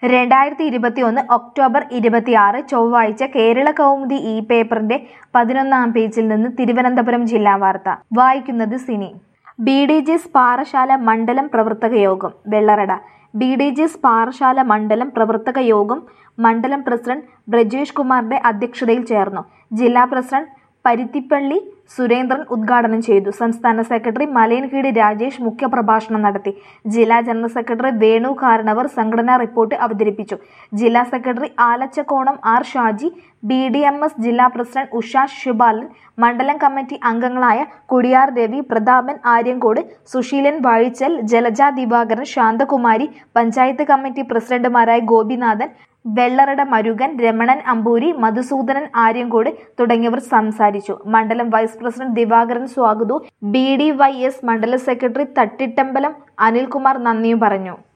രണ്ടായിരത്തി ഇരുപത്തിയൊന്ന് ഒക്ടോബർ ഇരുപത്തിയാറ് ചൊവ്വാഴ്ച കേരള കൗമുദി ഇ പേപ്പറിന്റെ പതിനൊന്നാം പേജിൽ നിന്ന് തിരുവനന്തപുരം ജില്ലാ വാർത്ത വായിക്കുന്നത് സിനി ബി ഡി ജിസ് പാറശാല മണ്ഡലം പ്രവർത്തക യോഗം വെള്ളറട ബി ഡി ജിസ് പാറശാല മണ്ഡലം പ്രവർത്തക യോഗം മണ്ഡലം പ്രസിഡന്റ് ബ്രജേഷ് കുമാറിന്റെ അധ്യക്ഷതയിൽ ചേർന്നു ജില്ലാ പ്രസിഡന്റ് പരുത്തിപ്പള്ളി സുരേന്ദ്രൻ ഉദ്ഘാടനം ചെയ്തു സംസ്ഥാന സെക്രട്ടറി മലയൻകീട് രാജേഷ് മുഖ്യപ്രഭാഷണം നടത്തി ജില്ലാ ജനറൽ സെക്രട്ടറി വേണു കാരണവർ സംഘടനാ റിപ്പോർട്ട് അവതരിപ്പിച്ചു ജില്ലാ secretary Alachakkonam R Shaji B D M S ജില്ലാ പ്രസിഡന്റ് ഉഷ ശിബാലൻ മണ്ഡലം കമ്മിറ്റി അംഗങ്ങളായ കുടിയാർ രവി പ്രതാപൻ ആര്യങ്കോട് സുശീലൻ വാഴിച്ചൽ ജലജ ദിവാകരൻ ശാന്തകുമാരി പഞ്ചായത്ത് കമ്മിറ്റി പ്രസിഡന്റുമാരായ ഗോപിനാഥൻ വെള്ളറട മരുകൻ രമണൻ അമ്പൂരി മധുസൂദനൻ ആര്യങ്കോട് തുടങ്ങിയവർ സംസാരിച്ചു മണ്ഡലം വൈസ് പ്രസിഡന്റ് ദിവാകരൻ സ്വാഗതവും ബി ഡി വൈ എസ് മണ്ഡല സെക്രട്ടറി തട്ടിട്ടമ്പലം അനിൽകുമാർ നന്ദിയും പറഞ്ഞു